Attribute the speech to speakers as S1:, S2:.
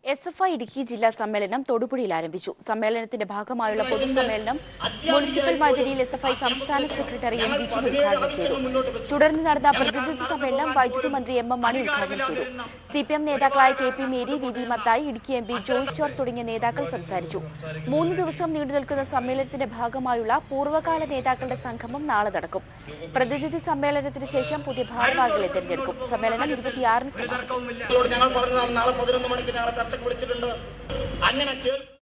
S1: S F I Idukki ജില്ലാ സമ്മേളനം തൊടുപുഴയിൽ ആരംഭിച്ചു സമ്മേളനത്തിന്റെ ഭാഗമായുള്ള പൊതുസമ്മേളനം മുനിസിപ്പൽ മൈതാനിയിൽ എസ് എഫ് ഐ സംസ്ഥാന സെക്രട്ടറി എം ബിജു ഉദ്ഘാടനം ചെയ്തു തുടർന്ന് നടന്ന പ്രതിനിധി സമ്മേളനം വൈദ്യുതി മന്ത്രി എം എം മണി ഉദ്ഘാടനം ചെയ്തു സി പി എം നേതാക്കളായ K P Mary V V Mathai Idukki M P Joyce George തുടങ്ങിയ നേതാക്കൾ സംസാരിച്ചു മൂന്ന് ദിവസം നീണ്ടു നിൽക്കുന്ന സമ്മേളനത്തിന്റെ ഭാഗമായുള്ള പൂർവ്വകാല നേതാക്കളുടെ സംഗമം നാളെ നടക്കും പ്രതിനിധി സമ്മേളനത്തിന് ശേഷം പുതിയ ഭാരവാഹികളെ തെരഞ്ഞെടുക്കും സമ്മേളനം ഇരുപത്തിയാറിന് സമാപിക്കും
S2: തർക്കവുമില്ല ഞങ്ങൾ പറഞ്ഞതാണ് നാളെ പതിനൊന്ന് മണിക്ക് ഞങ്ങളെ ചർച്ചയ്ക്ക് വിളിച്ചിട്ടുണ്ട് അങ്ങനെ കേൾക്കും